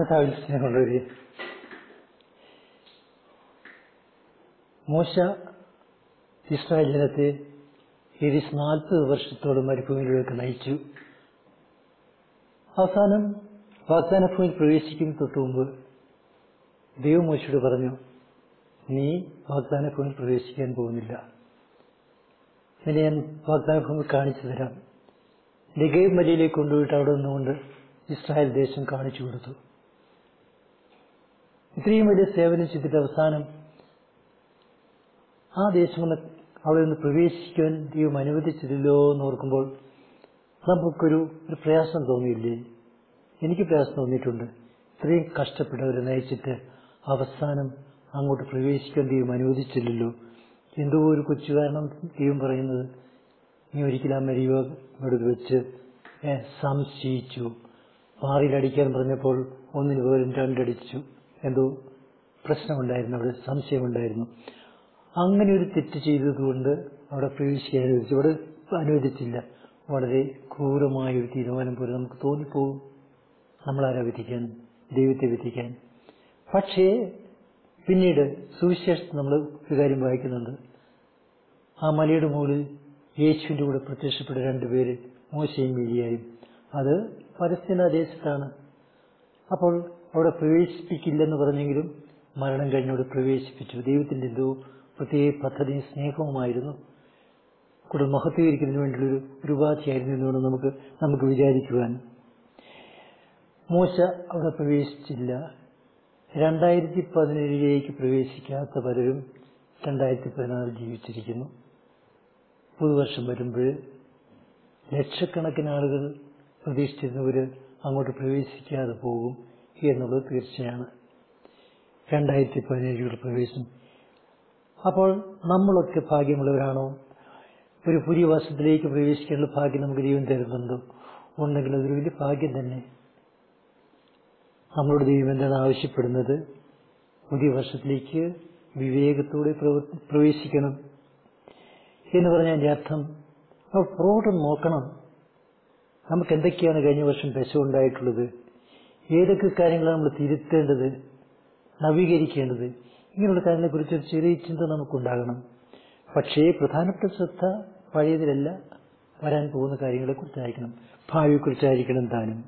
കർത്താവിൽ സ്നേഹമുള്ളവരെ മോശ ഇസ്രായേൽ ജനത്തെ ഏകദേശം നാൽപ്പത് വർഷത്തോളം മരുഭൂമിയിലേക്ക് നയിച്ചു അവസാനം വാഗ്ദാന ഭൂമിയിൽ പ്രവേശിക്കും തൊട്ടു മുമ്പ് ദൈവം മോശയോട് പറഞ്ഞു നീ വാഗ്ദാന ഭൂമിയിൽ പ്രവേശിക്കാൻ പോകുന്നില്ല നിന്നെ ഞാൻ വാഗ്ദാന ഭൂമി കാണിച്ചു തരാം നെഗേവ് മലയിലേക്ക് കൊണ്ടുപോയിട്ട് അവിടെ നിന്നുകൊണ്ട് ഇസ്രായേൽ ദേശം കാണിച്ചു കൊടുത്തു ഇത്രയും വലിയ സേവനം ചെയ്തിട്ട് അവസാനം ആ ദേശം ഒന്ന് അവിടെ നിന്ന് പ്രവേശിക്കാൻ ദൈവം അനുവദിച്ചില്ലല്ലോ എന്ന് ഓർക്കുമ്പോൾ നമുക്കൊരു ഒരു പ്രയാസം തോന്നിയില്ലേ എനിക്ക് പ്രയാസം തോന്നിയിട്ടുണ്ട് ഇത്രയും കഷ്ടപ്പെട്ടവരെ നയിച്ചിട്ട് അവസാനം അങ്ങോട്ട് പ്രവേശിക്കാൻ ദൈവം അനുവദിച്ചില്ലല്ലോ എന്തോ ഒരു കൊച്ചു കാരണം ദൈവം പറയുന്നത് നീ ഒരിക്കലും ആ മരിയോട് വെച്ച് ഏ, സംശയിച്ചു പാറിയിലടിക്കാൻ പറഞ്ഞപ്പോൾ ഒന്നിന് പകരം രണ്ടടിച്ചു എന്തോ പ്രശ്നമുണ്ടായിരുന്നു അവിടെ സംശയമുണ്ടായിരുന്നു അങ്ങനെ ഒരു തെറ്റ് ചെയ്തതുകൊണ്ട് അവിടെ പ്രവേശിക്കാൻ അനുവദിച്ചു അവിടെ അനുവദിച്ചില്ല വളരെ ക്രൂരമായ ഒരു തീരുമാനം പോലെ നമുക്ക് തോന്നിപ്പോകും നമ്മളാരാ വിധിക്കാൻ ദൈവത്തെ വിധിക്കാൻ പക്ഷേ പിന്നീട് സുവിശേഷത്തിൽ നമ്മൾ ഒരു കാര്യം വായിക്കുന്നുണ്ട് ആ മലയുടെ മുകളിൽ യേശുവിന്റെ കൂടെ പ്രത്യക്ഷപ്പെട്ട രണ്ടുപേര് മോശയും മീലിയായും അത് പരസ്തീന ദേശത്താണ് അപ്പോൾ അവിടെ പ്രവേശിപ്പിക്കില്ലെന്ന് പറഞ്ഞെങ്കിലും മരണം കഴിഞ്ഞവിടെ പ്രവേശിപ്പിച്ചു ദൈവത്തിന്റെ എന്തോ പ്രത്യേക പദ്ധതിയും സ്നേഹവുമായിരുന്നു കൂടുതൽ മഹത്വീകരിക്കുന്നതിന് വേണ്ടിയുള്ളൊരു ഒരു ഉപാധിയായിരുന്നു എന്നുകൊണ്ട് നമുക്ക് നമുക്ക് വിചാരിക്കുവാൻ മോശ അവിടെ പ്രവേശിച്ചില്ല രണ്ടായിരത്തി പതിനേഴിലേക്ക് പ്രവേശിക്കാത്ത പലരും രണ്ടായിരത്തി പതിനാറിൽ ജീവിച്ചിരിക്കുന്നു പുതുവർഷം വരുമ്പോൾ ലക്ഷക്കണക്കിന് ആളുകൾ പ്രതീക്ഷിച്ചിരുന്നവർ അങ്ങോട്ട് പ്രവേശിക്കാതെ പോകും എന്നുള്ളത് തീർച്ചയാണ് രണ്ടായിരത്തി പതിനേഴിലുള്ള പ്രവേശനം അപ്പോൾ നമ്മളൊക്കെ ഭാഗ്യമുള്ളവരാണോ ഒരു പുതിയ വർഷത്തിലേക്ക് പ്രവേശിക്കാനുള്ള ഭാഗ്യം നമുക്ക് ദൈവം തരുന്നുണ്ടോ ഉണ്ടെങ്കിൽ അതൊരു വലിയ ഭാഗ്യം തന്നെ നമ്മളോട് ദൈവം എന്താണ് ആവശ്യപ്പെടുന്നത് പുതിയ വർഷത്തിലേക്ക് വിവേകത്തോടെ പ്രവ- പ്രവേശിക്കണം എന്ന് പറഞ്ഞതിന്റെ അർത്ഥം നമ്മൾ പുറകോട്ട് നോക്കണം നമുക്ക് എന്തൊക്കെയാണ് കഴിഞ്ഞ വർഷം പെശവുണ്ടായിട്ടുള്ളത് ഏതൊക്കെ കാര്യങ്ങളാണ് നമ്മൾ തിരുത്തേണ്ടത് നവീകരിക്കേണ്ടത് ഇങ്ങനെയുള്ള കാര്യങ്ങളെക്കുറിച്ച് ഒരു ചെറിയ ചിന്ത നമുക്കുണ്ടാകണം പക്ഷേ പ്രധാനപ്പെട്ട ശ്രദ്ധ പഴയതിലല്ല വരാൻ പോകുന്ന കാര്യങ്ങളെക്കുറിച്ചായിരിക്കണം ഭാവിയെക്കുറിച്ചായിരിക്കണം താനും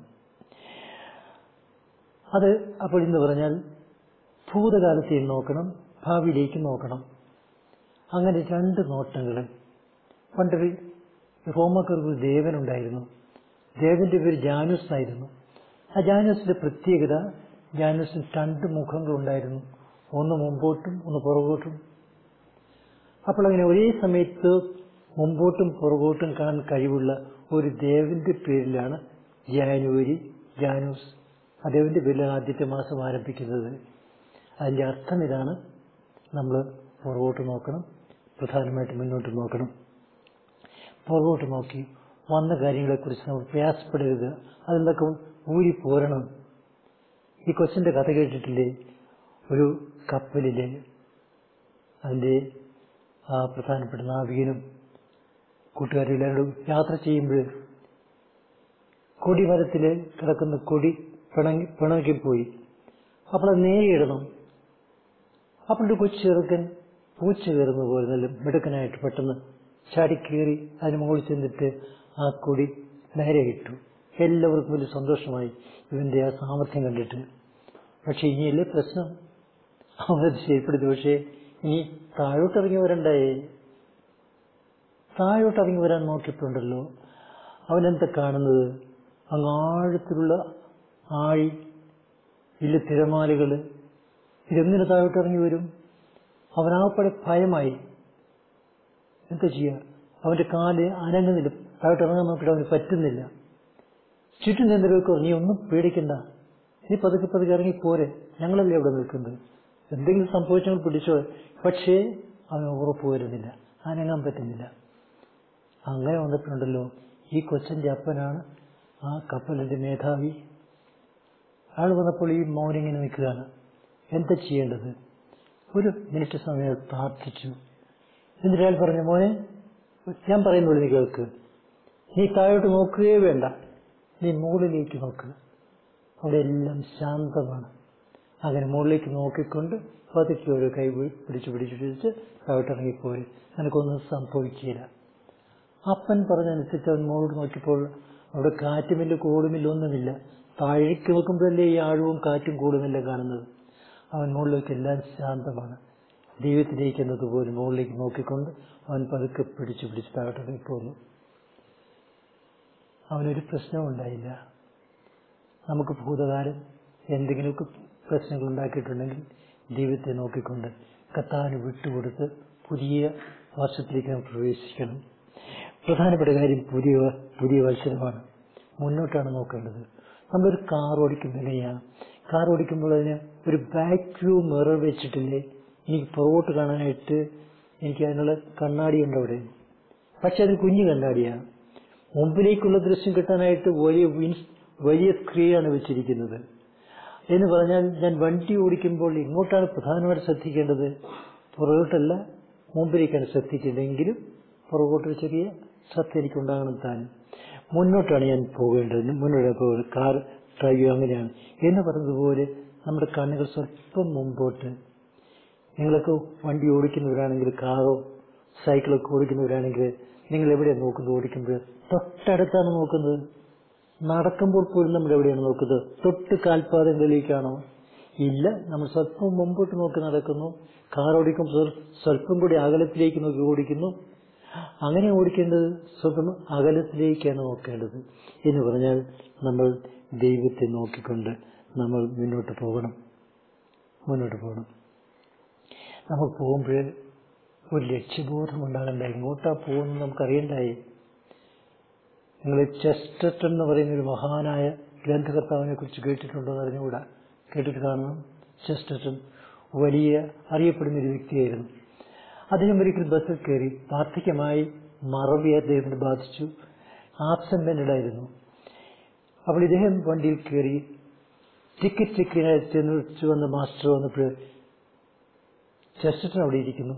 അത് അപ്പോൾ എന്ന് പറഞ്ഞാൽ ഭൂതകാലത്തെയും നോക്കണം ഭാവിയിലേക്ക് നോക്കണം അങ്ങനെ രണ്ട് നോട്ടങ്ങൾ പണ്ടൊരു റോമക്കാർക്ക് ഒരു ദേവനുണ്ടായിരുന്നു ദേവന്റെ പേര് ജാനുസ് ആയിരുന്നു ആ ജാനുസിന്റെ പ്രത്യേകത ജാനുസിന് രണ്ട് മുഖങ്ങളുണ്ടായിരുന്നു ഒന്ന് മുമ്പോട്ടും ഒന്ന് പുറകോട്ടും അപ്പോൾ അങ്ങനെ ഒരേ സമയത്ത് മുമ്പോട്ടും പുറകോട്ടും കാണാൻ കഴിവുള്ള ഒരു ദേവന്റെ പേരിലാണ് ജാനുവരി ജാനൂസ് ആ ദേവന്റെ പേരിലാണ് ആദ്യത്തെ മാസം ആരംഭിക്കുന്നത് അതിന്റെ അർത്ഥം ഇതാണ് നമ്മൾ പുറകോട്ട് നോക്കണം പ്രധാനമായിട്ട് മുന്നോട്ട് നോക്കണം പുറകോട്ട് നോക്കി വന്ന കാര്യങ്ങളെക്കുറിച്ച് നമ്മൾ പ്രയാസപ്പെടരുത് അതിലൊക്കെ ഊരി പോരണം ഈ കൊച്ചിന്റെ കഥ കേട്ടിട്ടില്ലേ ഒരു കപ്പലിലെ അതിന്റെ ആ പ്രധാനപ്പെട്ട നാവികനും കൂട്ടുകാരെല്ലാവരും യാത്ര ചെയ്യുമ്പോൾ കൊടിമരത്തില് കിടക്കുന്ന കൊടി പിണങ്ങി പിണങ്ങിപ്പോയി അപ്പോൾ അത് നേരിടണം അപ്പോൾ ഒരു കൊച്ചു ചെറുക്കൻ പൂച്ച കയറുന്ന പോലെ നല്ല മിടുക്കനായിട്ട് പെട്ടെന്ന് ചാടിക്കേറി അതിന് മുകളിൽ ചെന്നിട്ട് ആ കൊടി നേരെ ഇട്ടു എല്ലാവർക്കും വലിയ സന്തോഷമായി ഇവന്റെ ആ സാമർഥ്യം കണ്ടിട്ട് പക്ഷെ ഇനിയല്ലേ പ്രശ്നം അവനത് ശരിപ്പെടുത്തി പക്ഷേ ഇനി താഴോട്ടിറങ്ങി വരണ്ടായേ താഴോട്ടിറങ്ങി വരാൻ നോക്കിയിട്ടുണ്ടല്ലോ അവനെന്താ കാണുന്നത് അങ്ങാഴത്തിലുള്ള ആഴി ഇല്ല തിരമാലകള് ഇതെങ്ങനെ താഴോട്ടിറങ്ങി വരും അവനാപ്പടെ ഭയമായി എന്താ ചെയ്യുക അവന്റെ കാല് അനങ്ങുന്നില്ല താഴോട്ടിറങ്ങാൻ നോക്കിയിട്ട് അവന് പറ്റുന്നില്ല ചുറ്റും നിന്നവരൊക്കെ നീ ഒന്നും പേടിക്കണ്ട നീ പതുക്കെ പതുക്കെ ഇറങ്ങി പോരെ ഞങ്ങളല്ലേ അവിടെ നിൽക്കുന്നത് എന്തെങ്കിലും സംഭവിച്ചാൽ പിടിച്ചോ പക്ഷേ അവന് ഉറപ്പ് വരുന്നില്ല അനങ്ങാൻ പറ്റുന്നില്ല അങ്ങനെ വന്നപ്പോഴുണ്ടല്ലോ ഈ കൊച്ചന്റെ അപ്പനാണ് ആ കപ്പലിന്റെ മേധാവി ആൾ വന്നപ്പോൾ ഈ മൗനിങ്ങനെ നിൽക്കുകയാണ് എന്താ ചെയ്യേണ്ടത് ഒരു മിനിറ്റ് സമയം പ്രാർത്ഥിച്ചു എന്നിട്ട് അയാൾ പറഞ്ഞു മോനെ ഞാൻ പറയുന്നുള്ളൂ നീ കേൾക്ക് നീ താഴോട്ട് നോക്കുകയേ വേണ്ട നീ മുകളിലേക്ക് നോക്ക് അവിടെ എല്ലാം ശാന്തമാണ് അങ്ങനെ മുകളിലേക്ക് നോക്കിക്കൊണ്ട് പതുക്കെ ഒരു കൈ പി- പിടിച്ച് പിടിച്ച് പിടിച്ച് താഴോട്ടിറങ്ങിപ്പോയി നിനക്കൊന്നും സംഭവിക്കില്ല അപ്പൻ പറഞ്ഞനുസരിച്ച് അവൻ മുകളോട് നോക്കിയപ്പോൾ അവിടെ കാറ്റുമില്ല കൂടുമില്ല ഒന്നുമില്ല താഴേക്ക് നോക്കുമ്പോഴല്ലേ ഈ ആഴവും കാറ്റും കൂടുമെല്ലാം കാണുന്നത് അവൻ മുകളിലേക്ക് എല്ലാം ശാന്തമാണ് ദൈവത്തിലേക്ക് എന്നതുപോലെ മുകളിലേക്ക് നോക്കിക്കൊണ്ട് അവൻ പതുക്കെ പിടിച്ചു പിടിച്ച് താഴോട്ടിറങ്ങി പോന്നു അവനൊരു പ്രശ്നവും ഉണ്ടായില്ല നമുക്ക് ഭൂതകാലം എന്തെങ്കിലുമൊക്കെ പ്രശ്നങ്ങൾ ഉണ്ടാക്കിയിട്ടുണ്ടെങ്കിൽ ദൈവത്തെ നോക്കിക്കൊണ്ട് കത്താന് വിട്ടുകൊടുത്ത് പുതിയ വർഷത്തിലേക്ക് നാം പ്രവേശിക്കണം പ്രധാനപ്പെട്ട കാര്യം പുതിയ പുതിയ മത്സരമാണ് മുന്നോട്ടാണ് നോക്കേണ്ടത് നമ്മളൊരു കാർ ഓടിക്കുമ്പോഴെയാണ് കാർ ഓടിക്കുമ്പോൾ അതിന് ഒരു ബാക്ക് വ്യൂ മിറർ വെച്ചിട്ടില്ലേ എനിക്ക് പുറകോട്ട് കാണാനായിട്ട് എനിക്ക് അതിനുള്ള കണ്ണാടിയുണ്ട് അവിടെ പക്ഷെ അത് കുഞ്ഞു കണ്ണാടിയാണ് മുമ്പിലേക്കുള്ള ദൃശ്യം കിട്ടാനായിട്ട് വലിയ വിൻസ് വലിയ സ്ക്രീനാണ് വെച്ചിരിക്കുന്നത് എന്ന് പറഞ്ഞാൽ ഞാൻ വണ്ടി ഓടിക്കുമ്പോൾ ഇങ്ങോട്ടാണ് പ്രധാനമായിട്ട് ശ്രദ്ധിക്കേണ്ടത് പുറകോട്ടല്ല മുമ്പിലേക്കാണ് ശ്രദ്ധിക്കേണ്ടതെങ്കിലും പുറകോട്ട് ഒരു ചെറിയ ശ്രദ്ധ എനിക്കുണ്ടാകണം താൻ മുന്നോട്ടാണ് ഞാൻ പോകേണ്ടത് മുന്നോട്ട് പോകുന്നത് കാർ ഡ്രൈവ് അങ്ങനെയാണ് എന്ന് പറഞ്ഞതുപോലെ നമ്മുടെ കണ്ണുകൾ സ്വല്പം മുമ്പോട്ട് നിങ്ങളൊക്കെ വണ്ടി ഓടിക്കുന്നവരാണെങ്കിൽ കാറോ സൈക്കിളൊക്കെ ഓടിക്കുന്നവരാണെങ്കിൽ നിങ്ങൾ എവിടെയാണ് നോക്കുന്നത് ഓടിക്കുമ്പോൾ തൊട്ടടുത്താണ് നോക്കുന്നത് നടക്കുമ്പോൾ പോലും നമ്മൾ എവിടെയാണ് നോക്കുന്നത് തൊട്ട് കാൽപാദങ്ങളിലേക്കാണോ ഇല്ല നമ്മൾ സ്വല്പം മുമ്പോട്ട് നോക്കി നടക്കുന്നു കാർ ഓടിക്കുമ്പോൾ സ്വല്പം കൂടി അകലത്തിലേക്ക് നോക്കി ഓടിക്കുന്നു അങ്ങനെ ഓടിക്കേണ്ടത് സ്വന്തം അകലത്തിലേക്കാണ് നോക്കേണ്ടത് എന്ന് പറഞ്ഞാൽ നമ്മൾ ദൈവത്തെ നോക്കിക്കൊണ്ട് നമ്മൾ മുന്നോട്ട് പോകണം മുന്നോട്ട് പോകണം നമുക്ക് പോകുമ്പോൾ ഒരു ലക്ഷ്യബോധം ഉണ്ടാകണ്ട എങ്ങോട്ടാ പോകുന്നത് നമുക്കറിയണ്ടായി നിങ്ങൾ ചെസ്റ്റർട്ടൺ എന്ന് പറയുന്ന ഒരു മഹാനായ ഗ്രന്ഥകർത്താവിനെ കുറിച്ച് കേട്ടിട്ടുണ്ടോ എന്ന് അറിഞ്ഞുകൂടാ കേട്ടിട്ട് കാണണം ചെസ്റ്റർട്ടൺ വലിയ അറിയപ്പെടുന്ന ഒരു വ്യക്തിയായിരുന്നു അദ്ദേഹം ഒരിക്കൽ ബസ്സിൽ കയറി വാർദ്ധക്യമായി മറവി അദ്ദേഹത്തിന് ബാധിച്ചു ആബ്സെന്റഡായിരുന്നു അപ്പോൾ ഇദ്ദേഹം വണ്ടിയിൽ കയറി ടിക്കറ്റ് ചെക്ക് ചെയ്യാനായി ചെന്ന് വിളിച്ചു വന്ന മാസ്റ്റർ വന്നപ്പോൾ ചെസ്റ്റർട്ടൺ അവിടെ ഇരിക്കുന്നു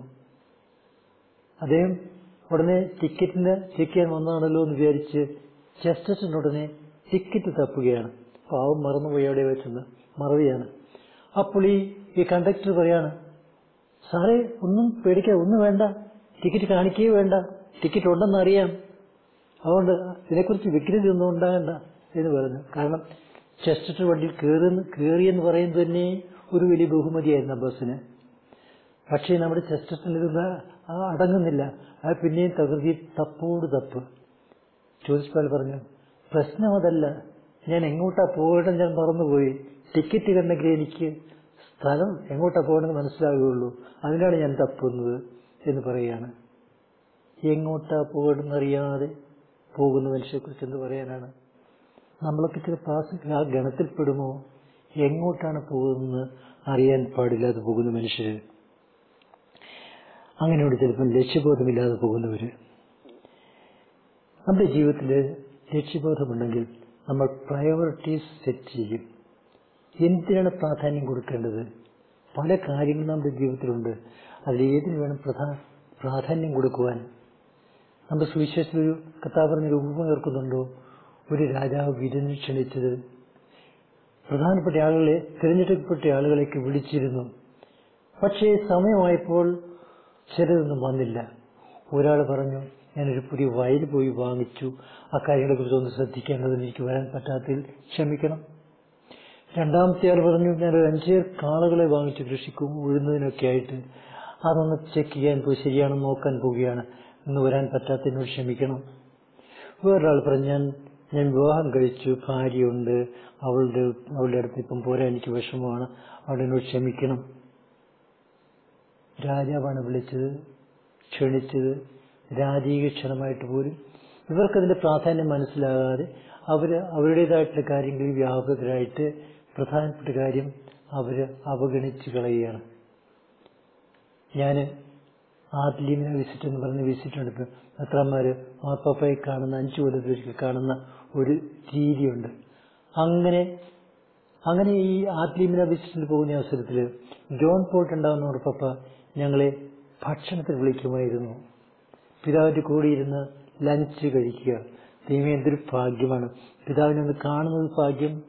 അദ്ദേഹം ഉടനെ ടിക്കറ്റിന് ചെക്ക് ചെയ്യാൻ വന്നതാണല്ലോ എന്ന് വിചാരിച്ച് ചെസ്റ്റർട്ടൺ ഉടനെ ടിക്കറ്റ് തപ്പുകയാണ് പാവം മറന്നുപോയി അവിടെ വെച്ചെന്ന് മറവിയാണ് അപ്പോൾ ഈ ഈ കണ്ടക്ടർ പറയാണ് സാറേ ഒന്നും പേടിക്കാതെ ഒന്നും വേണ്ട ടിക്കറ്റ് കാണിക്കുകയേ വേണ്ട ടിക്കറ്റ് ഉണ്ടെന്ന് അറിയാം അതുകൊണ്ട് ഇതിനെക്കുറിച്ച് വിഗ്രതി ഒന്നും ഉണ്ടാകണ്ട എന്ന് പറഞ്ഞു കാരണം ചെസ്റ്റർ വണ്ടിയിൽ കയറുന്ന കയറിയെന്ന് പറയുന്നത് തന്നെ ഒരു വലിയ ബഹുമതിയായിരുന്നു ആ ബസ്സിന് പക്ഷേ നമ്മുടെ ചെസ്റ്ററിൽ ഇത് അടങ്ങുന്നില്ല അത് പിന്നെയും തകൃതി തപ്പോട് തപ്പ് ചോദിച്ചാൽ പറഞ്ഞു പ്രശ്നം അതല്ല ഞാൻ എങ്ങോട്ടാ പോകേണ്ടത് ഞാൻ മറന്നുപോയി ടിക്കറ്റ് കണ്ടെങ്കിൽ എനിക്ക് സ്ഥലം എങ്ങോട്ടാ പോകണമെന്ന് മനസ്സിലാകുകയുള്ളൂ അതിനാണ് ഞാൻ തപ്പുന്നത് എന്ന് പറയുകയാണ് എങ്ങോട്ടാ പോകണമെന്നറിയാതെ പോകുന്ന മനുഷ്യരെക്കുറിച്ച് എന്ത് പറയാനാണ് നമ്മളൊക്കെ ചില പാസ് ആ ഗണത്തിൽപ്പെടുമോ എങ്ങോട്ടാണ് പോകുന്നത് അറിയാൻ പാടില്ലാതെ പോകുന്ന മനുഷ്യര് അങ്ങനെയോട് ചിലപ്പോൾ ലക്ഷ്യബോധമില്ലാതെ പോകുന്നവര് നമ്മുടെ ജീവിതത്തിൽ ലക്ഷ്യബോധമുണ്ടെങ്കിൽ നമ്മൾ പ്രയോറിറ്റീസ് സെറ്റ് ചെയ്യും എന്തിനാണ് പ്രാധാന്യം കൊടുക്കേണ്ടത് പല കാര്യങ്ങളും നമ്മുടെ ജീവിതത്തിലുണ്ട് അതിലേതിന് വേണം പ്രധാ പ്രാധാന്യം കൊടുക്കുവാൻ നമ്മുടെ സുവിശേഷത്തിൽ ഒരു കഥാ പറഞ്ഞൊരു ഉപമ ഓർക്കുന്നുണ്ടോ ഒരു രാജാവ് വിരുന്ന് ക്ഷണിച്ചത് പ്രധാനപ്പെട്ട ആളുകളെ തിരഞ്ഞെടുക്കപ്പെട്ട ആളുകളേക്ക് വിളിച്ചിരുന്നു പക്ഷേ സമയമായപ്പോൾ ചിലതൊന്നും വന്നില്ല ഒരാൾ പറഞ്ഞു ഞാനൊരു പുതിയ വയൽ പോയി വാങ്ങിച്ചു ആ കാര്യങ്ങളെ കുറിച്ച് ഒന്ന് ശ്രദ്ധിക്കേണ്ടതിന് എനിക്ക് വരാൻ പറ്റാത്തതിൽ ക്ഷമിക്കണം രണ്ടാമത്തെ ആൾ പറഞ്ഞു ഞാനൊരു അഞ്ചേർ കാളകളെ വാങ്ങിച്ചു കൃഷിക്കും ഉഴുന്നതിനൊക്കെ ആയിട്ട് അതൊന്ന് ചെക്ക് ചെയ്യാൻ പോയി ശരിയാണെന്ന് നോക്കാൻ പോവുകയാണ് ഇന്ന് വരാൻ പറ്റാത്തതിനോട് ക്ഷമിക്കണം വേറൊരാൾ പറഞ്ഞു ഞാൻ ഞാൻ വിവാഹം കഴിച്ചു ഭാര്യയുണ്ട് അവളുടെ അവളുടെ അടുത്ത് ഇപ്പം പോരാൻ എനിക്ക് വിഷമമാണ് അവിടെ എന്നോട് ക്ഷമിക്കണം രാജാവാണ് വിളിച്ചത് ക്ഷണിച്ചത് രാജീക ക്ഷണമായിട്ട് പോലും ഇവർക്കതിന്റെ പ്രാധാന്യം മനസ്സിലാകാതെ അവര് അവരുടേതായിട്ടുള്ള കാര്യങ്ങളിൽ വ്യാപകരായിട്ട് പ്രധാനപ്പെട്ട കാര്യം അവര് അവഗണിച്ച് കളയുകയാണ് ഞാൻ ആദ്ലീമിന വിസിറ്റ് എന്ന് പറഞ്ഞ വിസിറ്റ് ഉണ്ട് ഇപ്പം അത്രമാര് മാപ്പാപ്പയെ കാണുന്ന അഞ്ചു കൊല്ലത്തിലൊരിക്കൽ കാണുന്ന ഒരു രീതിയുണ്ട് അങ്ങനെ അങ്ങനെ ഈ ആത്ലീമിന വിസിറ്റിൽ പോകുന്ന അവസരത്തിൽ ജോൺ പോൾട്ട് ഉണ്ടാകുന്ന ഉറപ്പപ്പ ഞങ്ങളെ ഭക്ഷണത്തിന് വിളിക്കുമായിരുന്നു പിതാവിന്റെ കൂടെ ഇരുന്ന് ലഞ്ച് കഴിക്കുക ദൈവം എന്തൊരു ഭാഗ്യമാണ് പിതാവിനെ ഒന്ന് കാണുന്നത് ഭാഗ്യം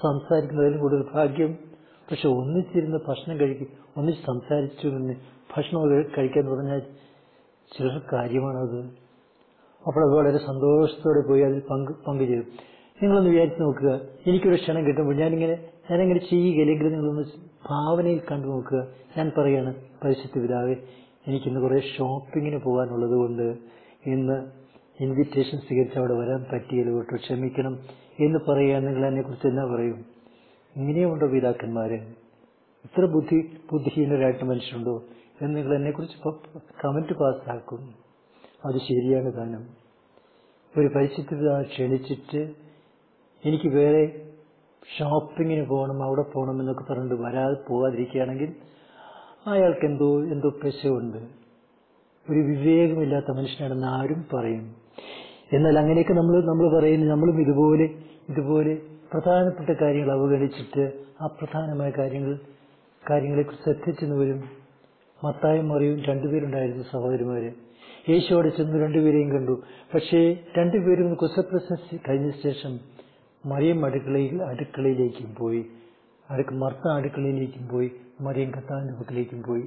സംസാരിക്കുന്നതിലും കൂടുതൽ ഭാഗ്യം പക്ഷെ ഒന്നിച്ചിരുന്ന് ഭക്ഷണം കഴിക്കും ഒന്നിച്ച് സംസാരിച്ചു നിന്ന് ഭക്ഷണം കഴിക്കാൻ പറഞ്ഞാൽ ചിലർ കാര്യമാണത് അപ്പോൾ അത് വളരെ സന്തോഷത്തോടെ പോയി അതിൽ പങ്ക് പങ്കുചേരും നിങ്ങളൊന്ന് വിചാരിച്ച് നോക്കുക എനിക്കൊരു ക്ഷണം കിട്ടുമ്പോൾ ഞാനിങ്ങനെ ഞാനങ്ങനെ ചെയ്യുക അല്ലെങ്കിൽ നിങ്ങളൊന്ന് ഭാവനയിൽ കണ്ടു നോക്കുക ഞാൻ പറയാണ് പരിശുദ്ധ പിതാവേ എനിക്കിന്ന് കുറേ ഷോപ്പിങ്ങിന് പോകാനുള്ളത് കൊണ്ട് ഇന്ന് ഇൻവിറ്റേഷൻ സ്വീകരിച്ച് അവിടെ വരാൻ പറ്റിയില്ല കേട്ടോ ക്ഷമിക്കണം എന്ന് പറയാൻ നിങ്ങൾ എന്നെക്കുറിച്ച് എന്നാ പറയും ഇങ്ങനെയുണ്ടോ പിതാക്കന്മാര് ഇത്ര ബുദ്ധി ബുദ്ധിഹീനരായിട്ട് മനുഷ്യരുണ്ടോ എന്ന് നിങ്ങൾ എന്നെക്കുറിച്ച് കമന്റ് പാസ്സാക്കും അത് ശരിയാണ് താനും ഒരു പരിശുദ്ധത ക്ഷണിച്ചിട്ട് എനിക്ക് വേറെ ഷോപ്പിങ്ങിന് പോകണം അവിടെ പോകണം എന്നൊക്കെ പറഞ്ഞിട്ട് വരാതെ പോകാതിരിക്കുകയാണെങ്കിൽ അയാൾക്ക് എന്തോ എന്തോ പെശവുണ്ട് ഒരു വിവേകമില്ലാത്ത മനുഷ്യനാണെന്ന് ആരും പറയും എന്നാൽ അങ്ങനെയൊക്കെ നമ്മൾ നമ്മൾ പറയുന്നു നമ്മളും ഇതുപോലെ ഇതുപോലെ പ്രധാനപ്പെട്ട കാര്യങ്ങൾ അവഗണിച്ചിട്ട് ആ പ്രധാനമായ കാര്യങ്ങൾ കാര്യങ്ങളെക്കുറിച്ച് ശ്രദ്ധിച്ചെന്ന് വരും മത്തായും മറിയും രണ്ടുപേരുണ്ടായിരുന്നു സഹോദരിമാര് യേശുവോടെ ചെന്ന് രണ്ടുപേരെയും കണ്ടു പക്ഷേ രണ്ടുപേരും കുശപ്രശസ്തി കഴിഞ്ഞ ശേഷം മറിയം അടുക്കളയിൽ അടുക്കളയിലേക്കും പോയി അടുക്ക മർത്ത അടുക്കളയിലേക്കും പോയി മറിയം കത്താവിന്റെ പക്കലേക്കും പോയി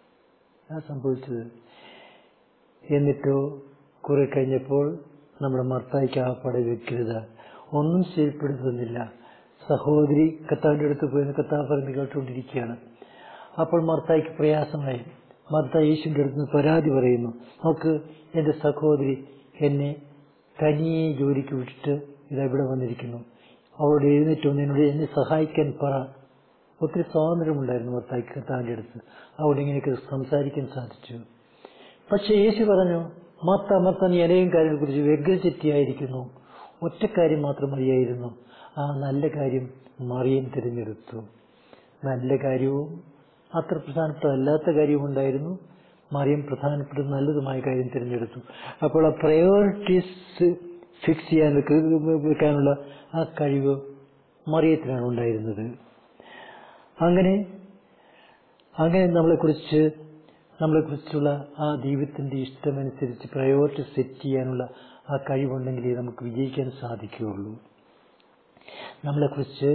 ആ സംഭവിച്ചത് എന്നിട്ടോ കുറെ കഴിഞ്ഞപ്പോൾ നമ്മുടെ മർത്തായിക്ക് ആ പട വ്യക്തത ഒന്നും ശരിപ്പെടുത്തുന്നില്ല സഹോദരി കത്താവിന്റെ അടുത്ത് പോയി കത്താവ് പറഞ്ഞ് കേട്ടുകൊണ്ടിരിക്കുകയാണ് അപ്പോൾ മർത്തായിക്ക് പ്രയാസമായി മർത്ത യേശുവിന്റെ അടുത്ത് നിന്ന് പരാതി പറയുന്നു നോക്ക് എന്റെ സഹോദരി എന്നെ തനിയെ ജോലിക്ക് വിട്ടിട്ട് ഇതാ ഇവിടെ വന്നിരിക്കുന്നു അവളോട് എഴുന്നേറ്റ് വന്ന് എന്നോട് എന്നെ സഹായിക്കാൻ പറ ഒത്തിരി സ്വാതന്ത്ര്യമുണ്ടായിരുന്നു മർത്തായിക്ക് കത്താവിന്റെ അടുത്ത് അവിടെ ഇങ്ങനെയൊക്കെ സംസാരിക്കാൻ സാധിച്ചു പക്ഷെ യേശു പറഞ്ഞു മത്ത മത്ത നീ അനേകം കാര്യങ്ങളെ കുറിച്ച് വ്യഗ്രചെറ്റിയായിരിക്കുന്നു ഒറ്റക്കാര്യം മാത്രം മതിയായിരുന്നു ആ നല്ല കാര്യം മറിയം തിരഞ്ഞെടുത്തു നല്ല കാര്യവും അത്ര പ്രധാനപ്പെട്ടതല്ലാത്ത കാര്യവും ഉണ്ടായിരുന്നു മറിയം പ്രധാനപ്പെട്ട നല്ലതുമായ കാര്യം തിരഞ്ഞെടുത്തു അപ്പോൾ ആ പ്രയോറിറ്റീസ് ഫിക്സ് ചെയ്യാൻ വെക്കാനുള്ള ആ കഴിവ് മറിയത്തിനാണ് ഉണ്ടായിരുന്നത് അങ്ങനെ അങ്ങനെ നമ്മളെക്കുറിച്ച് നമ്മളെക്കുറിച്ചുള്ള ആ ദൈവത്തിന്റെ ഇഷ്ടമനുസരിച്ച് പ്രയോറിറ്റി സെറ്റ് ചെയ്യാനുള്ള ആ കഴിവുണ്ടെങ്കിലേ നമുക്ക് വിജയിക്കാൻ സാധിക്കുകയുള്ളൂ നമ്മളെക്കുറിച്ച്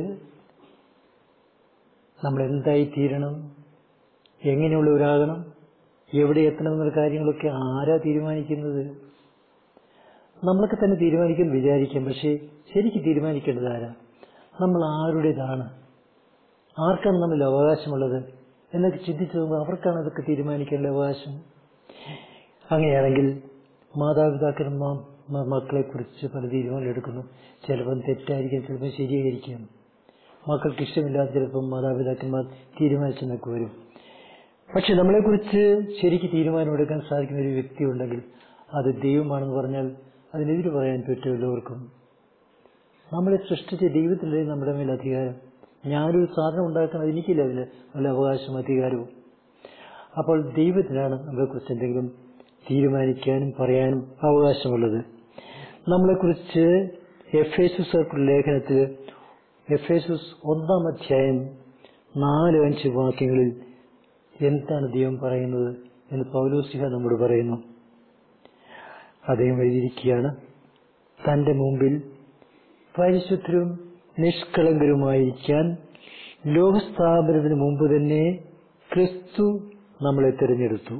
നമ്മൾ എന്തായി തീരണം എങ്ങനെയുള്ളവരാകണം എവിടെ എത്തണമെന്നുള്ള കാര്യങ്ങളൊക്കെ ആരാ തീരുമാനിക്കുന്നത് നമ്മളൊക്കെ തന്നെ തീരുമാനിക്കാൻ വിചാരിക്കാം പക്ഷേ ശരിക്ക് തീരുമാനിക്കേണ്ടത് ആരാ നമ്മൾ ആരുടേതാണ് ആർക്കാണ് നമ്മൾ അവകാശമുള്ളത് എന്നൊക്കെ ചിന്തിച്ചു നോക്കുമ്പോൾ അവർക്കാണ് അതൊക്കെ തീരുമാനിക്കേണ്ട അവകാശം അങ്ങനെയാണെങ്കിൽ മാതാപിതാക്കന്മാർ മക്കളെ കുറിച്ച് പല തീരുമാനം എടുക്കുന്നു ചിലപ്പം തെറ്റായിരിക്കും ചിലപ്പോൾ ശരിയായിരിക്കും മക്കൾക്ക് ഇഷ്ടമില്ലാത്ത ചിലപ്പം മാതാപിതാക്കന്മാർ തീരുമാനിച്ചെന്നൊക്കെ വരും പക്ഷെ നമ്മളെക്കുറിച്ച് ശരിക്ക് തീരുമാനമെടുക്കാൻ സാധിക്കുന്ന ഒരു വ്യക്തി ഉണ്ടെങ്കിൽ അത് ദൈവമാണെന്ന് പറഞ്ഞാൽ അതിനെതിരെ പറയാൻ പറ്റുമല്ലോർക്കും നമ്മളെ സൃഷ്ടിച്ച ദൈവത്തിൻ്റെ നമ്മുടെ മേൽ അധികാരം ഞാനൊരു സാധനം ഉണ്ടാക്കണം എനിക്കില്ല അതിന് വല്ല അവകാശം അധികാരവും അപ്പോൾ ദൈവത്തിനാണ് നമ്മളെക്കുറിച്ച് എന്തെങ്കിലും തീരുമാനിക്കാനും പറയാനും അവകാശമുള്ളത് നമ്മളെക്കുറിച്ച് എഫ് എസ് ലേഖനത്തിൽ എഫ് എസ് ഒന്നാം അധ്യായം നാല് അഞ്ച് വാക്യങ്ങളിൽ എന്താണ് ദൈവം പറയുന്നത് എന്ന് പൗലോസിഹ നമ്മോട് പറയുന്നു അദ്ദേഹം എഴുതിയിരിക്കുകയാണ് തന്റെ മുമ്പിൽ പരിശുദ്ധരും നിഷ്കളങ്കരുമായിരിക്കാൻ ലോകസ്ഥാപനത്തിന് മുമ്പ് തന്നെ ക്രിസ്തു നമ്മളെ തിരഞ്ഞെടുത്തു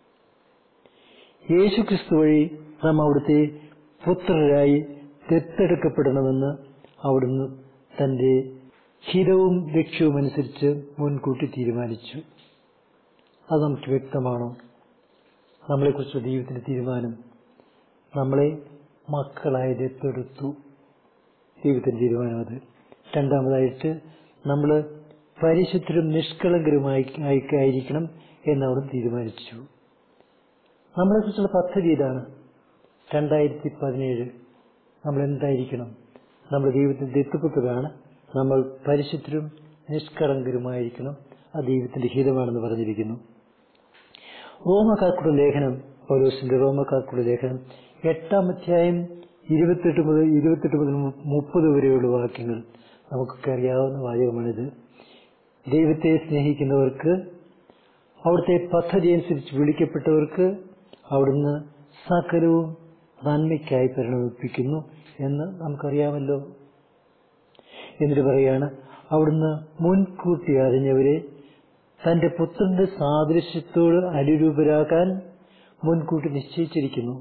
യേശു ക്രിസ്തു വഴി നാം അവിടുത്തെ പുത്രരായി ദത്തെടുക്കപ്പെടണമെന്ന് അവിടുന്ന് തന്റെ ഹിതവും ലക്ഷ്യവും അനുസരിച്ച് മുൻകൂട്ടി തീരുമാനിച്ചു അത് നമുക്ക് വ്യക്തമാണോ നമ്മളെക്കുറിച്ചുള്ള ദൈവത്തിന്റെ തീരുമാനം നമ്മളെ മക്കളായി ദത്തെടുത്തു ദൈവത്തിന്റെ തീരുമാനം അത് രണ്ടാമതായിട്ട് നമ്മൾ പരിശുദ്ധരും നിഷ്കളങ്കരുമായി ആയിരിക്കണം എന്ന് അവിടെ തീരുമാനിച്ചു നമ്മളെക്കുറിച്ചുള്ള പദ്ധതി ഇതാണ് രണ്ടായിരത്തി പതിനേഴ് നമ്മൾ എന്തായിരിക്കണം നമ്മൾ ദൈവത്തിന്റെ ദത്തുപുത്രരാണ് നമ്മൾ പരിശുദ്ധരും നിഷ്കളങ്കരുമായിരിക്കണം അത് ദൈവത്തിന്റെ ഹിതമാണെന്ന് പറഞ്ഞിരിക്കുന്നു റോമക്കാർക്കുള്ള ലേഖനം പൗലോസിന്റെ റോമക്കാർക്കുള്ള ലേഖനം എട്ടാം അധ്യായം ഇരുപത്തെട്ട് മുതൽ ഇരുപത്തെട്ട് മുതൽ മുപ്പത് വരെയുള്ള വാക്യങ്ങൾ നമുക്കൊക്കെ അറിയാവുന്ന വാചകമാണിത് ദൈവത്തെ സ്നേഹിക്കുന്നവർക്ക് അവിടുത്തെ പദ്ധതി അനുസരിച്ച് വിളിക്കപ്പെട്ടവർക്ക് അവിടുന്ന് സകലവും നന്മയ്ക്കായി പരിണമിപ്പിക്കുന്നു എന്ന് നമുക്കറിയാമല്ലോ എന്നിട്ട് പറയാണ് അവിടുന്ന് മുൻകൂട്ടി അറിഞ്ഞവരെ തന്റെ പുത്രന്റെ സാദൃശ്യത്തോട് അനുരൂപരാക്കാൻ മുൻകൂട്ടി നിശ്ചയിച്ചിരിക്കുന്നു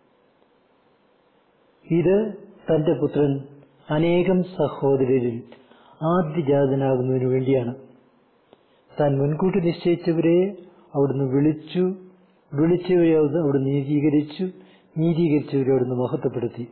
ഇത് തന്റെ പുത്രൻ അനേകം സഹോദരരിൽ ആദ്യജാതനാകുന്നതിനു വേണ്ടിയാണ് താൻ മുൻകൂട്ടി നിശ്ചയിച്ചവരെ അവിടുന്ന് വിളിച്ചു വിളിച്ചവരെ അവിടുന്ന് അവിടെ നീതീകരിച്ചു നീതീകരിച്ചവരെ അവിടുന്ന് മഹത്വപ്പെടുത്തി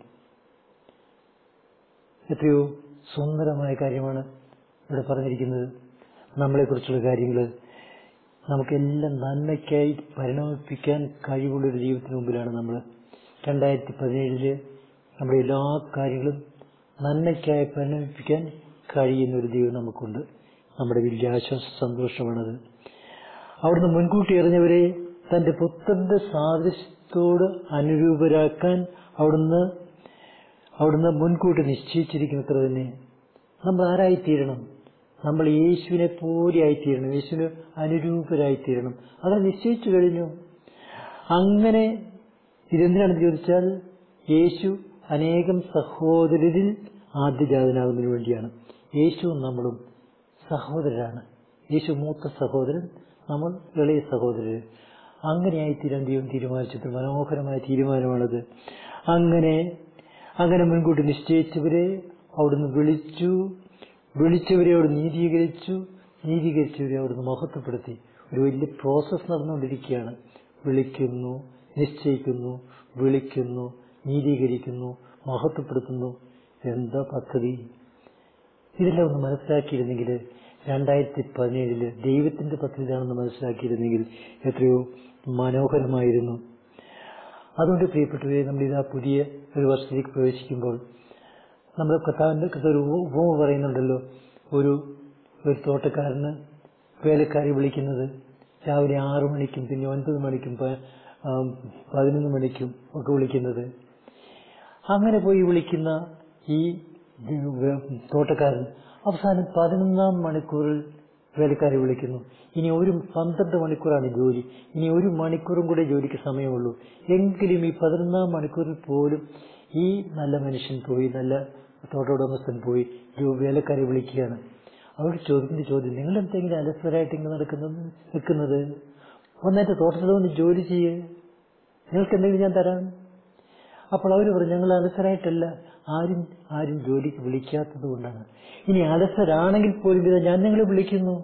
എത്രയോ സുന്ദരമായ കാര്യമാണ് ഇവിടെ പറഞ്ഞിരിക്കുന്നത് നമ്മളെക്കുറിച്ചുള്ള കാര്യങ്ങൾ നമുക്കെല്ലാം നന്മയ്ക്കായി പരിണമിപ്പിക്കാൻ കഴിവുള്ളൊരു ജീവിതത്തിന് മുമ്പിലാണ് നമ്മൾ രണ്ടായിരത്തി പതിനേഴില് നമ്മുടെ എല്ലാ കാര്യങ്ങളും നന്മയ്ക്കായി പരിണമിപ്പിക്കാൻ കഴിയുന്ന ഒരു ദൈവം നമുക്കുണ്ട് നമ്മുടെ വലിയ ആശ്വാസ സന്തോഷമാണത് അവിടുന്ന് മുൻകൂട്ടി എറിഞ്ഞവരെ തന്റെ പുത്രന്റെ സാദൃശ്യത്തോട് അനുരൂപരാക്കാൻ അവിടുന്ന് അവിടുന്ന് മുൻകൂട്ടി നിശ്ചയിച്ചിരിക്കുന്നത്ര തന്നെ നമ്മൾ ആരായിത്തീരണം നമ്മൾ യേശുവിനെ പോലെ ആയിത്തീരണം യേശുവിന് അനുരൂപരായിത്തീരണം അത് നിശ്ചയിച്ചു കഴിഞ്ഞു അങ്ങനെ ഇതെന്തിനാണെന്ന് ചോദിച്ചാൽ യേശു അനേകം സഹോദരരിൽ ആദ്യജാതനാകുന്നതിന് വേണ്ടിയാണ് യേശുവും നമ്മളും സഹോദരരാണ് യേശു മൂത്ത സഹോദരൻ നമ്മൾ ഇളയ സഹോദരർ അങ്ങനെയായി തീരാൻ ദൈവം തീരുമാനിച്ചത് മനോഹരമായ തീരുമാനമാണത് അങ്ങനെ അങ്ങനെ മുൻകൂട്ടി നിശ്ചയിച്ചവരെ അവിടുന്ന് വിളിച്ചു വിളിച്ചവരെ അവിടെ നീതീകരിച്ചു നീതീകരിച്ചവരെ അവിടുന്ന് മഹത്വപ്പെടുത്തി ഒരു വലിയ പ്രോസസ്സ് നടന്നുകൊണ്ടിരിക്കുകയാണ് വിളിക്കുന്നു നിശ്ചയിക്കുന്നു വിളിക്കുന്നു നീതീകരിക്കുന്നു മഹത്വപ്പെടുത്തുന്നു എന്താ പദ്ധതി ഇതെല്ലാം ഒന്ന് മനസ്സിലാക്കിയിരുന്നെങ്കിൽ രണ്ടായിരത്തി പതിനേഴില് ദൈവത്തിന്റെ പദ്ധതിയാണെന്ന് മനസ്സിലാക്കിയിരുന്നെങ്കിൽ എത്രയോ മനോഹരമായിരുന്നു അതുകൊണ്ട് പ്രിയപ്പെട്ടവരെ നമ്മൾ ഇതാ പുതിയ ഒരു വർഷത്തിലേക്ക് പ്രവേശിക്കുമ്പോൾ നമ്മുടെ കഥാവിന്റെ കഥ ഒരു ഉപമ പറയുന്നുണ്ടല്ലോ ഒരു ഒരു തോട്ടക്കാരന് വേലക്കാരി വിളിക്കുന്നത് രാവിലെ ആറു മണിക്കും പിന്നെ ഒൻപത് മണിക്കും പ- ആം, പതിനൊന്ന് മണിക്കും ഒക്കെ വിളിക്കുന്നത് അങ്ങനെ പോയി വിളിക്കുന്ന ഈ തോട്ടക്കാരൻ അവസാനം പതിനൊന്നാം മണിക്കൂറിൽ വേലക്കാരെ വിളിക്കുന്നു ഇനി ഒരു പന്ത്രണ്ട് മണിക്കൂറാണ് ജോലി ഇനി ഒരു മണിക്കൂറും കൂടെ ജോലിക്ക് സമയമുള്ളൂ എങ്കിലും ഈ പതിനൊന്നാം മണിക്കൂറിൽ പോലും ഈ നല്ല മനുഷ്യൻ പോയി നല്ല തോട്ടോടമസ്ഥൻ പോയി ജോ- വേലക്കാരെ വിളിക്കുകയാണ് അവർ ചോദിക്കുന്ന ചോദ്യം നിങ്ങൾ എന്തെങ്കിലും അലസരായിട്ട് ഇങ്ങനെ നടക്കുന്നത് നിൽക്കുന്നത് ഒന്നായിട്ട് തോട്ടത്തിൽ വന്ന് ജോലി ചെയ്യേ നിങ്ങൾക്ക് എന്തെങ്കിലും ഞാൻ തരാം അപ്പോൾ അവർ പറഞ്ഞു ഞങ്ങൾ അലസരായിട്ടല്ല ആരും ആരും ജോലിക്ക് വിളിക്കാത്തത് കൊണ്ടാണ് ഇനി അലസരാണെങ്കിൽ പോലും ഇതാ ഞാൻ നിങ്ങളെ വിളിക്കുന്നു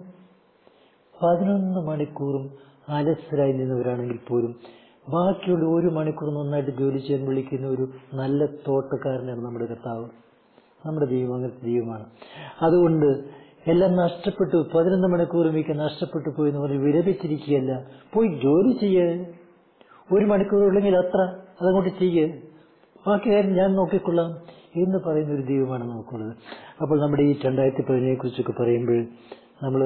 പതിനൊന്ന് മണിക്കൂറും അലസരായി നിന്നവരാണെങ്കിൽ പോലും ബാക്കിയുള്ള ഒരു മണിക്കൂർ നന്നായിട്ട് ജോലി ചെയ്യാൻ വിളിക്കുന്ന ഒരു നല്ല തോട്ടക്കാരനാണ് നമ്മുടെ കർത്താവ് നമ്മുടെ ദൈവം അങ്ങനത്തെ ദൈവമാണ് അതുകൊണ്ട് എല്ലാം നഷ്ടപ്പെട്ടു പതിനൊന്ന് മണിക്കൂറും മിക്ക നഷ്ടപ്പെട്ടു പോയി എന്ന് പറഞ്ഞ് വിലപിച്ചിരിക്കുകയല്ല പോയി ജോലി ചെയ്യേ ഒരു മണിക്കൂർ ഉള്ളെങ്കിൽ അത്ര അതങ്ങോട്ട് ചെയ്യേ ബാക്കി കാര്യം ഞാൻ നോക്കിക്കൊള്ളാം എന്ന് പറയുന്ന ഒരു ദൈവമാണ് നമുക്കുള്ളത് അപ്പോൾ നമ്മുടെ ഈ രണ്ടായിരത്തി പതിനേഴെ കുറിച്ചൊക്കെ പറയുമ്പോൾ നമ്മൾ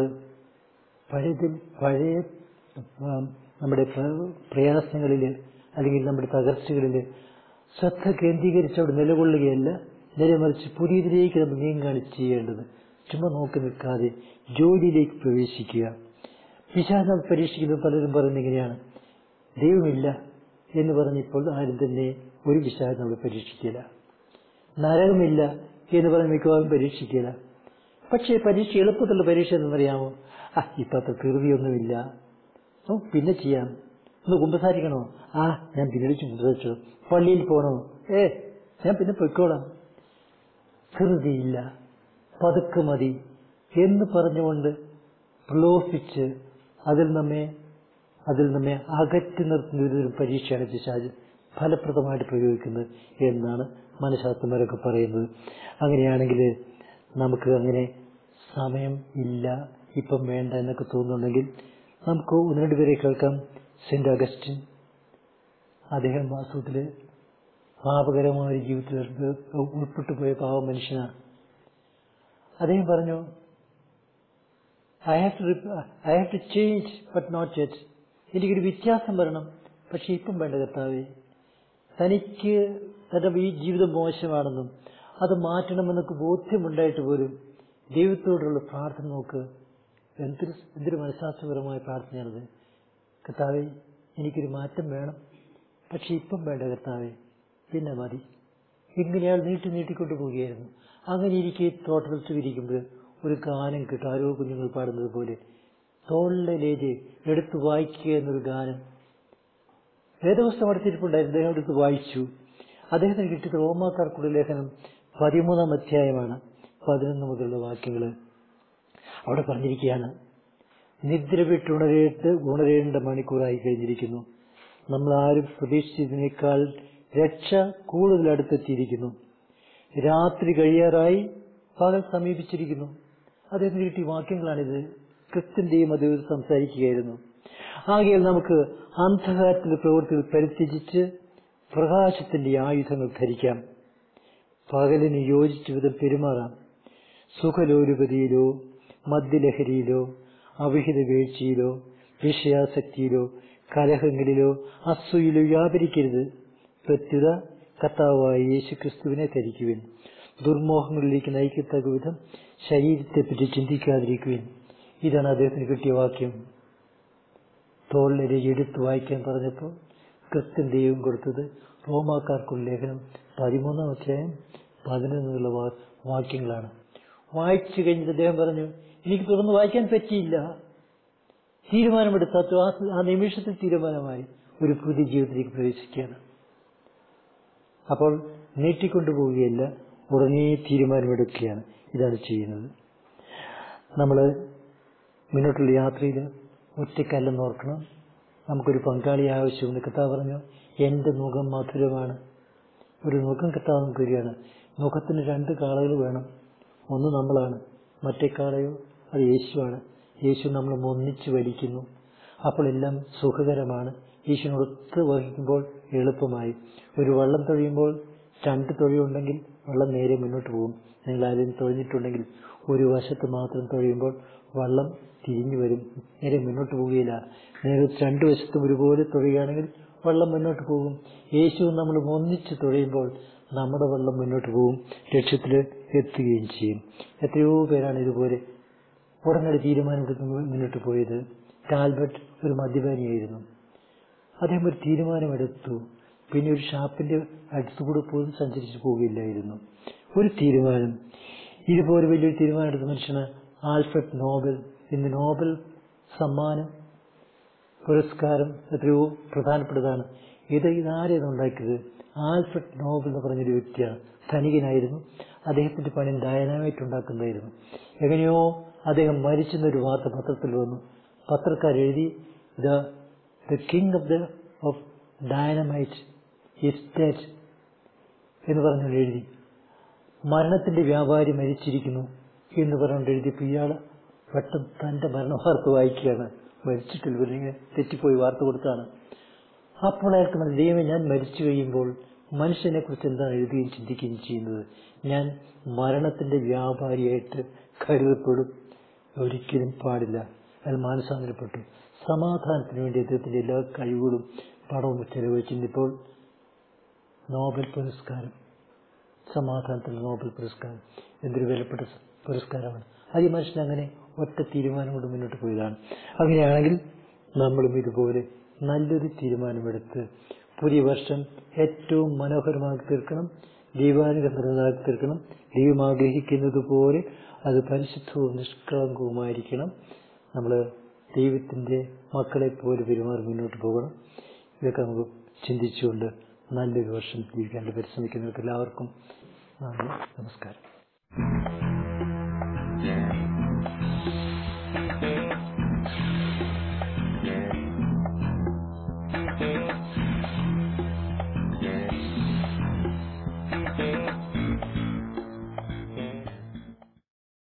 പഴയതിൽ പഴയ ആ, നമ്മുടെ പ്ര- പ്രയാസങ്ങളിൽ അല്ലെങ്കിൽ നമ്മുടെ തകർച്ചകളിൽ ശ്രദ്ധ കേന്ദ്രീകരിച്ച് അവിടെ നിലകൊള്ളുകയല്ല നേരെ മറിച്ച് പുതിയതിലേക്ക് നമ്മൾ നീങ്ങാണ് ചെയ്യേണ്ടത് ചുമ്മാ നോക്കി നിൽക്കാതെ ജോലിയിലേക്ക് പ്രവേശിക്കുക പിശാചം പരീക്ഷിക്കുന്നത് പലരും പറയുന്നത് ഇങ്ങനെയാണ് ദൈവമില്ല എന്ന് പറഞ്ഞപ്പോൾ ആരും തന്നെ ഒരു പിശാച് നമ്മൾ പരീക്ഷിക്കില്ല നരകമില്ല എന്ന് പറഞ്ഞ് മിക്കവാറും പരീക്ഷിക്കില്ല പക്ഷേ പരീക്ഷ എളുപ്പത്തിലുള്ള പരീക്ഷ എന്നറിയാമോ ആ ഇപ്പൊ അത്ര ധൃതിയൊന്നുമില്ല ഓ പിന്നെ ചെയ്യാം ഒന്ന് കുമ്പസാരിക്കണോ ആ ഞാൻ പിന്നീട് കുമ്പസാരിച്ചു പള്ളിയിൽ പോകണോ ഏ ഞാൻ പിന്നെ പൊയ്ക്കോളാം ധൃതിയില്ല പതുക്കെ മതി എന്ന് പറഞ്ഞുകൊണ്ട് പ്രലോഭിച്ച് അതിൽ നമ്മെ അതിൽ നമ്മെ അകറ്റി നിർത്തുന്ന ഒരു തരം പരീക്ഷയാണ് പിശാജ് ഫലപ്രദമായിട്ട് പ്രയോഗിക്കുന്നത് എന്നാണ് മനഃശാസ്ത്രന്മാരൊക്കെ പറയുന്നത് അങ്ങനെയാണെങ്കിൽ നമുക്ക് അങ്ങനെ സമയം ഇല്ല ഇപ്പം വേണ്ട എന്നൊക്കെ തോന്നുന്നുണ്ടെങ്കിൽ നമുക്ക് ഒന്ന് രണ്ട് പേരെ കേൾക്കാം സെന്റ് അഗസ്റ്റിൻ അദ്ദേഹം വാസ്തവത്തില് പാപകരമായ ഒരു ജീവിതത്തിൽ ഉൾപ്പെട്ടു പോയ പാവ മനുഷ്യനാണ് അദ്ദേഹം പറഞ്ഞു I have to I have to change but not yet എനിക്കൊരു വ്യത്യാസം വരണം പക്ഷെ ഇപ്പം വേണ്ട കർത്താവേ തനിക്ക് തന്റെ ഈ ജീവിതം മോശമാണെന്നും അത് മാറ്റണമെന്നൊക്കെ ബോധ്യമുണ്ടായിട്ട് പോലും ദൈവത്തോടുള്ള പ്രാർത്ഥന നോക്ക് എന്തൊരു എന്തൊരു മനഃശാസ്ത്രപരമായ പ്രാർത്ഥനയാണത് കർത്താവെ എനിക്കൊരു മാറ്റം വേണം പക്ഷെ ഇപ്പം വേണ്ട കർത്താവെ പിന്നെ മതി ഇങ്ങനെ അയാൾ നീട്ടി നീട്ടിക്കൊണ്ട് പോവുകയായിരുന്നു അങ്ങനെ ഇരിക്കെ തോട്ടത്തിൽ ഇരിക്കുമ്പോൾ ഒരു ഗാനം കിട്ടും ആരോ കുഞ്ഞുങ്ങൾ പാടുന്നത് പോലെ തോളിലെ ലേജ് എടുത്തു വായിക്കുക എന്നൊരു ഗാനം വേദപുസ്തകം അടുത്തിരിപ്പുണ്ടായിരുന്നു അദ്ദേഹം എടുത്ത് വായിച്ചു അദ്ദേഹത്തിന് കിട്ടിയത് റോമാക്കാർക്കുള്ള ലേഖനം പതിമൂന്നാം അധ്യായമാണ് പതിനൊന്ന് മുതലുള്ള വാക്യങ്ങൾ അവിടെ പറഞ്ഞിരിക്കുകയാണ് നിദ്ര വിട്ടുണരേട്ട് ഉണരേണ്ട മണിക്കൂറായി കഴിഞ്ഞിരിക്കുന്നു നമ്മൾ ആരും പ്രതീക്ഷിച്ചതിനേക്കാൾ രക്ഷ കൂടുതൽ അടുത്തെത്തിയിരിക്കുന്നു രാത്രി കഴിയാറായി പകൽ സമീപിച്ചിരിക്കുന്നു അദ്ദേഹത്തിന് കിട്ടിയ വാക്യങ്ങളാണിത് ക്രിസ്ത്യന്റെയും അദ്ദേഹം സംസാരിക്കുകയായിരുന്നു ആകയാൽ നമുക്ക് അന്ധകാരത്തിന്റെ പ്രവൃത്തികൾ പരിത്യജിച്ച് പ്രകാശത്തിന്റെ ആയുധങ്ങൾ ധരിക്കാം പകലിന് യോജിച്ച വിധം പെരുമാറാം സുഖലോലുപതിയിലോ മദ്യലഹരിയിലോ അവിഹിത വീഴ്ചയിലോ വിഷയാസക്തിയിലോ കലഹങ്ങളിലോ അസൂയിലോ വ്യാപരിക്കരുത് പ്രത്യുത കർത്താവായ യേശു ക്രിസ്തുവിനെ ധരിക്കുവിൻ ദുർമോഹങ്ങളിലേക്ക് നയിക്കത്തക്ക വിധം ശരീരത്തെപ്പറ്റി ചിന്തിക്കാതിരിക്കുവിൻ ഇതാണ് അദ്ദേഹത്തിന് കിട്ടിയ വാക്യം തോളിലെ എടുത്ത് വായിക്കാൻ പറഞ്ഞപ്പോൾ ക്രിസ്ത്യൻ ദൈവം കൊടുത്തത് റോമാക്കാർക്കുള്ള ലേഖനം പതിമൂന്നാം അധ്യായം പതിനൊന്നുള്ള വാക്യങ്ങളാണ് വായിച്ചു കഴിഞ്ഞിട്ട് അദ്ദേഹം പറഞ്ഞു എനിക്ക് തുറന്ന് വായിക്കാൻ പറ്റിയില്ല തീരുമാനമെടുത്ത ആ നിമിഷത്തിൽ തീരുമാനമായി ഒരു പുതിയ ജീവിതത്തിലേക്ക് പ്രവേശിക്കുകയാണ് അപ്പോൾ നീട്ടിക്കൊണ്ടുപോവുകയല്ല ഉടനെ തീരുമാനമെടുക്കുകയാണ് ഇതാണ് ചെയ്യുന്നത് നമ്മൾ മുന്നോട്ടുള്ള യാത്രയിൽ ഒറ്റക്കല്ലെന്ന് ഓർക്കണം നമുക്കൊരു പങ്കാളി ആവശ്യമുണ്ട് കഥാ പറഞ്ഞു എന്റെ മുഖം മധുരമാണ് ഒരു മുഖം കത്താവ് നമുക്ക് വരികയാണ് മുഖത്തിന് രണ്ട് കാളകൾ വേണം ഒന്ന് നമ്മളാണ് മറ്റേ കാളയോ അത് യേശുവാണ് യേശു നമ്മൾ ഒന്നിച്ച് വലിക്കുന്നു അപ്പോൾ എല്ലാം സുഖകരമാണ് യേശുവിനൊത്ത് വഹിക്കുമ്പോൾ എളുപ്പമായി ഒരു വള്ളം തൊഴിയുമ്പോൾ രണ്ട് തൊഴിയുണ്ടെങ്കിൽ വള്ളം നേരെ മുന്നോട്ട് പോകും നിങ്ങൾ ആരെങ്കിലും തൊഴിഞ്ഞിട്ടുണ്ടെങ്കിൽ ഒരു വശത്ത് മാത്രം തൊഴിയുമ്പോൾ വള്ളം തിരിഞ്ഞു വരും നേരെ മുന്നോട്ട് പോവുകയില്ല നേരെ രണ്ടു വശത്തും ഒരുപോലെ തൊഴിയുകയാണെങ്കിൽ വെള്ളം മുന്നോട്ട് പോകും യേശു നമ്മൾ ഒന്നിച്ച് തുഴയുമ്പോൾ നമ്മുടെ വെള്ളം മുന്നോട്ട് പോകും ലക്ഷ്യത്തിൽ എത്തുകയും ചെയ്യും എത്രയോ പേരാണ് ഇതുപോലെ ഉടനടി തീരുമാനമെടുത്ത് മുന്നോട്ട് പോയത് കാൽബർട്ട് ഒരു മദ്യപാനിയായിരുന്നു അദ്ദേഹം ഒരു തീരുമാനമെടുത്തു പിന്നെ ഒരു ഷാപ്പിന്റെ അടുത്തുകൂടെ പോലും സഞ്ചരിച്ചു പോവുകയില്ലായിരുന്നു ഒരു തീരുമാനം ഇതുപോലെ വലിയൊരു തീരുമാനം എടുത്ത മനുഷ്യന് ആൽഫ്രഡ് നോബൽ ഇന്ന് നോബൽ സമ്മാനം പുരസ്കാരം എത്രയോ പ്രധാനപ്പെട്ടതാണ് ഇത് ഇതാരേത് ഉണ്ടാക്കിയത് ആൽഫ്രഡ് നോബൽ എന്ന് പറഞ്ഞൊരു വ്യക്തിയാണ് ധനികനായിരുന്നു അദ്ദേഹത്തിന്റെ പണി ഡയനാമൈറ്റ് ഉണ്ടാക്കുന്നതായിരുന്നു എങ്ങനെയോ അദ്ദേഹം മരിച്ചെന്നൊരു വാർത്ത പത്രത്തിൽ വന്നു പത്രക്കാരെഴുതി the the king of the of dynamite is dead എന്ന് പറഞ്ഞുകൊണ്ട് എഴുതി മരണത്തിന്റെ വ്യാപാരി മരിച്ചിരിക്കുന്നു എന്ന് പറഞ്ഞുകൊണ്ട് എഴുതിയപ്പോൾ ഇയാൾ പെട്ടെന്ന് തന്റെ മരണ വാർത്ത വായിക്കുകയാണ് മരിച്ചിട്ടില്ല ഇവരിങ്ങനെ തെറ്റിപ്പോയി വാർത്ത കൊടുത്താണ് അപ്പോൾ അയാൾക്ക് മനസ്സിലായി, ദൈവമേ ഞാൻ മരിച്ചു കഴിയുമ്പോൾ മനുഷ്യനെ കുറിച്ച് എന്താണ് എഴുതുകയും ചിന്തിക്കുകയും ചെയ്യുന്നത് ഞാൻ മരണത്തിന്റെ വ്യാപാരിയായിട്ട് കരുതപ്പെടും ഒരിക്കലും പാടില്ല അയാൾ മാനസാന്തരപ്പെട്ടു സമാധാനത്തിന് വേണ്ടി അദ്ദേഹത്തിന്റെ എല്ലാ കഴിവുകളും പണവും ചെലവഴിച്ചിരുന്നിപ്പോൾ നോബൽ പുരസ്കാരം സമാധാനത്തിന് നോബൽ പുരസ്കാരം എന്തൊരു വിലപ്പെട്ട പുരസ്കാരമാണ് അത് ഈ മനുഷ്യൻ അങ്ങനെ ഒറ്റ തീരുമാനം കൊണ്ട് മുന്നോട്ട് പോയതാണ് അങ്ങനെയാണെങ്കിൽ നമ്മളും ഇതുപോലെ നല്ലൊരു തീരുമാനമെടുത്ത് പുതിയ വർഷം ഏറ്റവും മനോഹരമാക്കി തീർക്കണം ദൈവാനുഗ്രഹമാക്കി തീർക്കണം ദൈവം ആഗ്രഹിക്കുന്നത് പോലെ അത് പരിശുദ്ധവും നിഷ്കളങ്കവുമായിരിക്കണം നമ്മൾ ദൈവത്തിന്റെ മക്കളെ പോലെ പെരുമാറി മുന്നോട്ട് പോകണം ഇതൊക്കെ നമുക്ക് ചിന്തിച്ചുകൊണ്ട് നല്ലൊരു വർഷം ജീവിക്കാൻ പരിശ്രമിക്കുന്നവർക്ക് എല്ലാവർക്കും നന്ദി നമസ്കാരം